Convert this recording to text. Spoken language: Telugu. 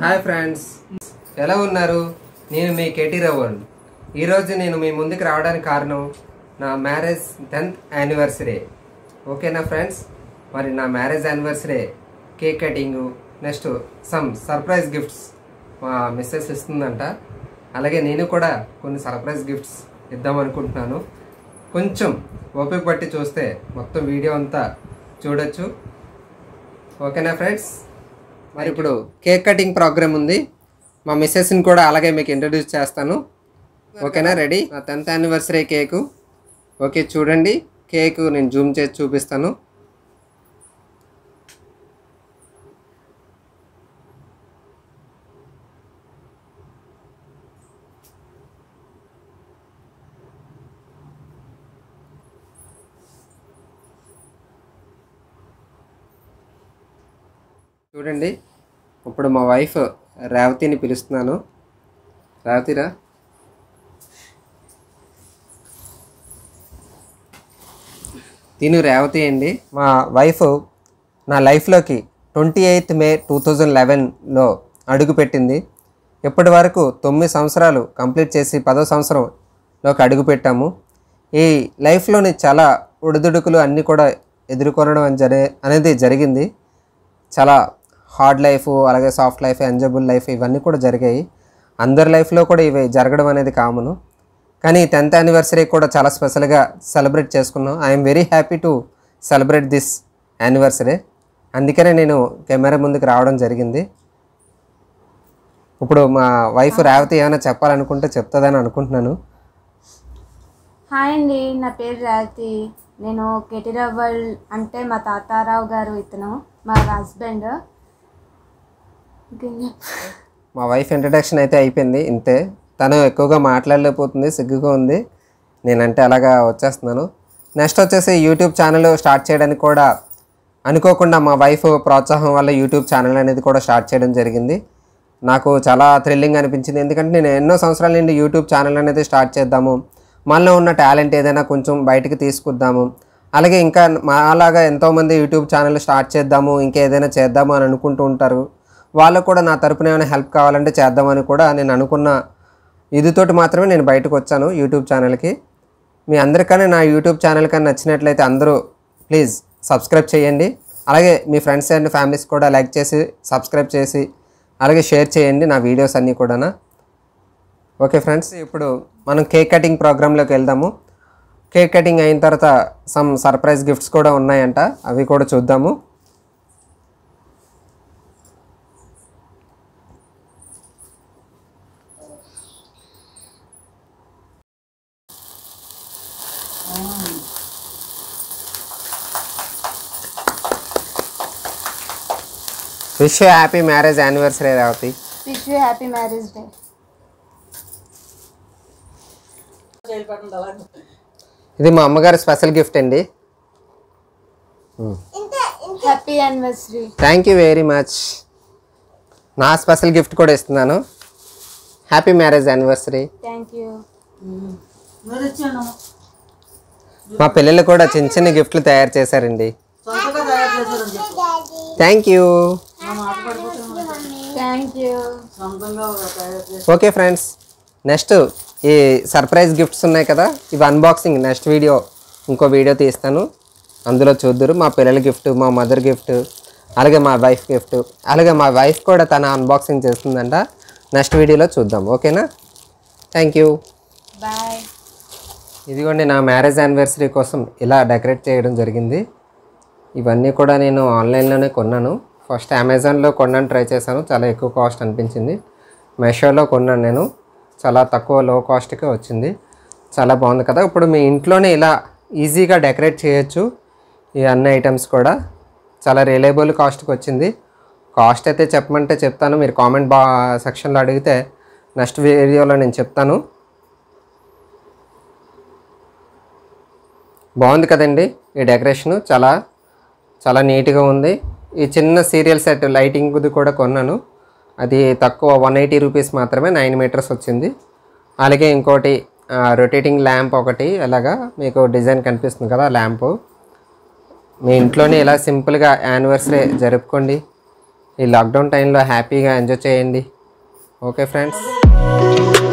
హాయ్ ఫ్రెండ్స్ ఎలా ఉన్నారు నేను మీ కేటీ రవణ్ ఈరోజు నేను మీ ముందుకు రావడానికి కారణం నా మ్యారేజ్ టెన్త్ యానివర్సరీ ఓకేనా ఫ్రెండ్స్ మరి నా marriage anniversary cake cutting next some surprise gifts మా మిస్సెస్ ఇస్తుందంట అలాగే నేను కూడా కొన్ని సర్ప్రైజ్ గిఫ్ట్స్ ఇద్దాం అనుకుంటున్నాను కొంచెం ఓపిక పట్టి చూస్తే మొత్తం వీడియో అంతా చూడొచ్చు ఓకేనా ఫ్రెండ్స్ మరి ఇప్పుడు కేక్ కటింగ్ ప్రోగ్రామ్ ఉంది మా మిస్సెస్ని కూడా అలాగే మీకు ఇంట్రడ్యూస్ చేస్తాను ఓకేనా రెడీ నా టెన్త్ యానివర్సరీ కేకు ఓకే చూడండి కేక్ నేను జూమ్ చేసి చూపిస్తాను చూడండి ఇప్పుడు మా వైఫ్ రేవతిని పిలుస్తున్నాను రేవతిరా తిను రేవతి అండి మా వైఫ్ నా లైఫ్లోకి twenty eighth May two thousand లెవెన్లో అడుగుపెట్టింది ఇప్పటి వరకు తొమ్మిది సంవత్సరాలు కంప్లీట్ చేసి పదో సంవత్సరంలోకి అడుగుపెట్టాము ఈ లైఫ్లోని చాలా ఒడిదుడుకులు అన్నీ కూడా ఎదుర్కొనడం అని జరి అనేది జరిగింది చాలా హార్డ్ లైఫ్ అలాగే సాఫ్ట్ లైఫ్ ఎంజాయబుల్ లైఫ్ ఇవన్నీ కూడా జరిగాయి అందరి లైఫ్లో కూడా ఇవి జరగడం అనేది కామను కానీ టెన్త్ యానివర్సరీ కూడా చాలా స్పెషల్గా సెలబ్రేట్ చేసుకున్నాం I'm very happy to celebrate this anniversary అందుకనే నేను కెమెరా ముందుకు రావడం జరిగింది ఇప్పుడు మా వైఫ్ రేవతి ఏమైనా చెప్పాలనుకుంటే చెప్తుందని అనుకుంటున్నాను హాయ్ అండి నా పేరు రేవతి నేను కెటిరవ్వల్ అంటే మా తాతారావు గారు ఇతను మా హస్బెండ్ ఇంకేం చెప్ప- మా వైఫ్ ఇంట్రడక్షన్ అయితే అయిపోయింది ఇంతే తను ఎక్కువగా మాట్లాడలేకపోతుంది సిగ్గుగా ఉంది నేనంటే అలాగా వచ్చేస్తున్నాను నెక్స్ట్ వచ్చేసి యూట్యూబ్ ఛానల్ స్టార్ట్ చేయడానికి కూడా అనుకోకుండా మా వైఫ్ ప్రోత్సాహం వల్ల యూట్యూబ్ ఛానల్ అనేది కూడా స్టార్ట్ చేయడం జరిగింది నాకు చాలా థ్రిల్లింగ్ అనిపించింది ఎందుకంటే నేను ఎన్నో సంవత్సరాల నుండి యూట్యూబ్ ఛానల్ అనేది స్టార్ట్ చేద్దాము మనలో ఉన్న టాలెంట్ ఏదైనా కొంచెం బయటకు తీసుకొద్దాము అలాగే ఇంకా మాలాగా ఎంతోమంది యూట్యూబ్ ఛానల్ స్టార్ట్ చేద్దాము ఇంకేదైనా చేద్దాము అని అనుకుంటూ ఉంటారు వాళ్ళకు కూడా నా తరపున ఏమైనా హెల్ప్ కావాలంటే చేద్దామని కూడా నేను అనుకున్న ఇదితోటి మాత్రమే నేను బయటకు వచ్చాను యూట్యూబ్ ఛానల్కి మీ అందరికన్నా నా యూట్యూబ్ ఛానల్ కానీ నచ్చినట్లయితే అందరూ ప్లీజ్ సబ్స్క్రైబ్ చేయండి అలాగే మీ ఫ్రెండ్స్ అండ్ ఫ్యామిలీస్ కూడా లైక్ చేసి సబ్స్క్రైబ్ చేసి అలాగే షేర్ చేయండి నా వీడియోస్ అన్నీ కూడా ఓకే ఫ్రెండ్స్ ఇప్పుడు మనం కేక్ కటింగ్ ప్రోగ్రాంలోకి వెళ్దాము కేక్ కటింగ్ అయిన తర్వాత సమ్ సర్ప్రైజ్ గిఫ్ట్స్ కూడా ఉన్నాయంట అవి కూడా చూద్దాము విష్ హ్యాపీ మ్యారేజ్ యానివర్సరీ రావతి wish you happy marriage day ఇది మా అమ్మగారి స్పెషల్ గిఫ్ట్ అండి happy anniversary thank you very much నా స్పెషల్ గిఫ్ట్ కూడా ఇస్తున్నాను happy marriage anniversary thank you మా పిల్లలు కూడా చిన్న చిన్న గిఫ్ట్లు తయారు చేశారండి thank you thank you okay friends next ఈ సర్ప్రైజ్ గిఫ్ట్స్ ఉన్నాయి కదా ఇవి అన్బాక్సింగ్ నెక్స్ట్ వీడియో ఇంకో వీడియో తీస్తాను అందులో చూద్దరు మా పిల్లల గిఫ్ట్ మా మదర్ గిఫ్ట్ అలాగే మా వైఫ్ గిఫ్ట్ అలాగే మా వైఫ్ కూడా తన అన్బాక్సింగ్ చేస్తుందంట నెక్స్ట్ వీడియోలో చూద్దాం ఓకేనా థ్యాంక్ యూ బాయ్ ఇదిగోండి నా మ్యారేజ్ యానివర్సరీ కోసం ఇలా డెకరేట్ చేయడం జరిగింది ఇవన్నీ కూడా నేను ఆన్లైన్లోనే కొన్నాను ఫస్ట్ అమెజాన్లో కొన్నాను ట్రై చేశాను చాలా ఎక్కువ కాస్ట్ అనిపించింది మెషోలో కొన్నాను నేను చాలా తక్కువ లో కాస్ట్కే వచ్చింది చాలా బాగుంది కదా ఇప్పుడు మీ ఇంట్లోనే ఇలా ఈజీగా డెకరేట్ చేయొచ్చు ఈ అన్ని ఐటమ్స్ కూడా చాలా రిలయబుల్ కాస్ట్కి వచ్చింది కాస్ట్ అయితే చెప్పమంటే చెప్తాను మీరు కామెంట్ బా సెక్షన్లో అడిగితే నెక్స్ట్ వీడియోలో నేను చెప్తాను బాగుంది కదండి ఈ డెకరేషను చాలా చాలా నీట్గా ఉంది ఈ చిన్న సీరియల్ సెట్ లైటింగ్ది కూడా కొన్నాను అది తక్కువ వన్ ఎయిటీ రూపీస్ మాత్రమే నైన్ మీటర్స్ వచ్చింది అలాగే ఇంకోటి రొటేటింగ్ ల్యాంప్ ఒకటి అలాగా మీకు డిజైన్ కనిపిస్తుంది కదా ల్యాంపు మీ ఇంట్లోనే ఇలా సింపుల్గా యానివర్సరీ జరుపుకోండి ఈ లాక్డౌన్ టైంలో హ్యాపీగా ఎంజాయ్ చేయండి ఓకే ఫ్రెండ్స్